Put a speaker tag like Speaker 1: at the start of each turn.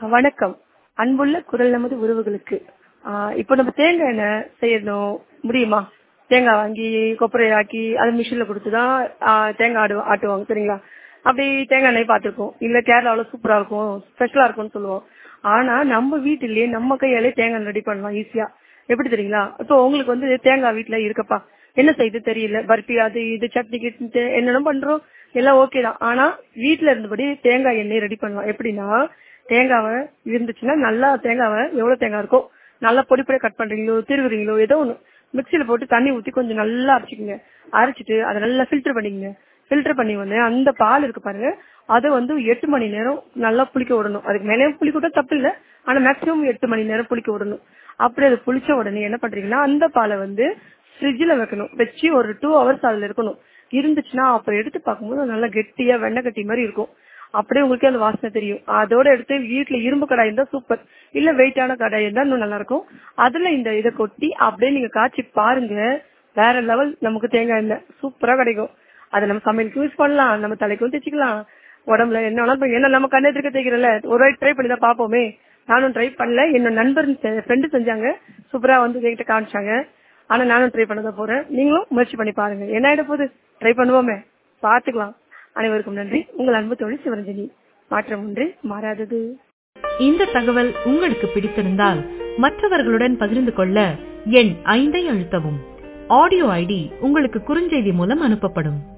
Speaker 1: வணக்கம் அன்புள்ள குரல் நமது உறவுகளுக்கு ஆஹ் இப்போ நம்ம தேங்காய் எண்ணெய் செய்யணும் முடியுமா தேங்காய் வாங்கி கொப்பரை ஆக்கி அதை மிஷின்ல கொடுத்துதான் ஆஹ் தேங்காய் ஆடு ஆட்டுவாங்க சரிங்களா அப்படி தேங்காய் எண்ணெய் பார்த்துருக்கோம் இல்ல கேரளாவில் சூப்பரா இருக்கும் ஸ்பெஷலா இருக்கும்னு சொல்லுவோம் ஆனா நம்ம வீட்டிலேயே நம்ம கையாலே தேங்காய் எண்ணெய் ரெடி பண்ணலாம் ஈஸியா எப்படி தெரியுங்களா இப்போ உங்களுக்கு வந்து தேங்காய் வீட்டுல இருக்கப்பா என்ன செய்யுது தெரியல பர்பி அது இது சட்னி கிட்னி என்னென்ன பண்றோம் எல்லாம் ஓகே தான் ஆனா வீட்டுல இருந்தபடி தேங்காய் எண்ணெய் ரெடி பண்ணலாம் எப்படின்னா தேங்காவை இருந்துச்சுன்னா நல்லா தேங்காவை எவ்வளவு தேங்காய் இருக்கோ நல்லா பொடி பொடியா கட் பண்றீங்களோ திருவுறீங்களோ ஏதோ ஒண்ணு மிக்சியில போட்டு தண்ணி ஊத்தி கொஞ்சம் நல்லா அரைச்சிக்கங்க அரைச்சிட்டு அதை நல்லா ஃபில்டர் பண்ணிக்கங்க ஃபில்டர் பண்ணி வந்து அந்த பால் இருக்கு பாருங்க அதை வந்து எட்டு மணி நேரம் நல்லா புளிக்க விடணும் அதுக்கு மேலே புளிக்க விட்டா தப்பு இல்ல ஆனா மேக்ஸிமம் எட்டு மணி நேரம் புளிக்க விடணும் அப்படி அது புளிச்ச உடனே என்ன பண்றீங்கன்னா அந்த பாலை வந்து ஃப்ரிட்ஜில் வைக்கணும் வச்சு ஒரு டூ ஹவர்ஸ் அதுல இருக்கணும் இருந்துச்சுன்னா அப்புறம் எடுத்து பார்க்கும்போது நல்லா கெட்டியா வெண்ணெய் கட்டி மாதிரி இருக்கும் அப்படியே உங்களுக்கே அந்த வாசனை தெரியும் அதோட எடுத்து வீட்டுல இரும்பு கடாய் இருந்தா சூப்பர் இல்ல வெயிட்டான கடாய் இருந்தா இன்னும் நல்லா இருக்கும் அதுல இந்த இதை கொட்டி அப்படியே நீங்க காய்ச்சி பாருங்க வேற லெவல் நமக்கு தேங்காய் எண்ணெய் சூப்பரா கிடைக்கும் அதை நம்ம சமையலுக்கு யூஸ் பண்ணலாம் நம்ம தலைக்கும் தேய்ச்சிக்கலாம் உடம்புல என்ன வேணாலும் ஏன்னா நம்ம கண்ணு எதிர்க்க தேய்க்கிறோம்ல ஒரு வாட்டி ட்ரை பண்ணி தான் பாப்போமே நானும் ட்ரை பண்ணல என்னோட நண்பர் ஃப்ரெண்டு செஞ்சாங்க சூப்பரா வந்து என்கிட்ட காமிச்சாங்க ஆனா நானும் ட்ரை பண்ண தான் போறேன் நீங்களும் முயற்சி பண்ணி பாருங்க என்ன ஆயிட போகுது ட்ரை பண்ணுவோமே பாத்துக்கலாம் அனைவருக்கும் நன்றி உங்கள் அன்பு தோழி சிவரஞ்சனி மாற்றம் ஒன்று மாறாதது
Speaker 2: இந்த தகவல் உங்களுக்கு பிடித்திருந்தால் மற்றவர்களுடன் பகிர்ந்து கொள்ள எண் ஐந்தை அழுத்தவும் ஆடியோ ஐடி உங்களுக்கு குறுஞ்செய்தி மூலம் அனுப்பப்படும்